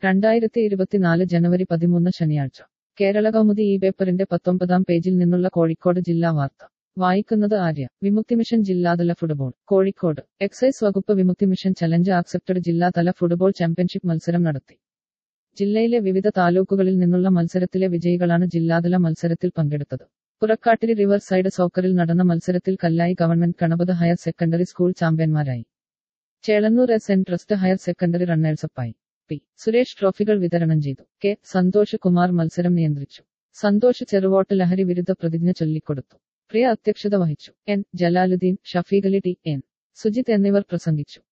രണ്ടായിരത്തി ഇരുപത്തിനാല് ജനുവരി പതിമൂന്ന് ശനിയാഴ്ച കേരള കൗമുദി ഈ പേപ്പറിന്റെ പത്തൊമ്പതാം പേജിൽ നിന്നുള്ള കോഴിക്കോട് ജില്ലാ വാർത്ത വായിക്കുന്നത് ആര്യ വിമുക്തി മിഷൻ ജില്ലാതല ഫുട്ബോൾ കോഴിക്കോട് എക്സൈസ് വകുപ്പ് വിമുക്തി മിഷൻ ചലഞ്ച് ആക്സെപ്റ്റഡ് ജില്ലാതല ഫുട്ബോൾ ചാമ്പ്യൻഷിപ്പ് മത്സരം നടത്തി ജില്ലയിലെ വിവിധ താലൂക്കുകളിൽ നിന്നുള്ള മത്സരത്തിലെ വിജയികളാണ് ജില്ലാതല മത്സരത്തിൽ പങ്കെടുത്തത് പുറക്കാട്ടിരി റിവർ സൈഡ് സോക്കറിൽ നടന്ന മത്സരത്തിൽ Kallai government Ganapath higher secondary school ചാമ്പ്യന്മാരായി Chelannur S N trust higher secondary റണ്ണേഴ്സപ്പായി പി സുരേഷ് ട്രോഫികൾ വിതരണം ചെയ്തു കെ സന്തോഷ് കുമാർ മത്സരം നിയന്ത്രിച്ചു സന്തോഷ് ചെറുവോട്ട് ലഹരി വിരുദ്ധ പ്രതിജ്ഞ ചൊല്ലിക്കൊടുത്തു പ്രിയ അധ്യക്ഷത വഹിച്ചു N Jalaluddin Shafeekhali T N Sujith എന്നിവർ പ്രസംഗിച്ചു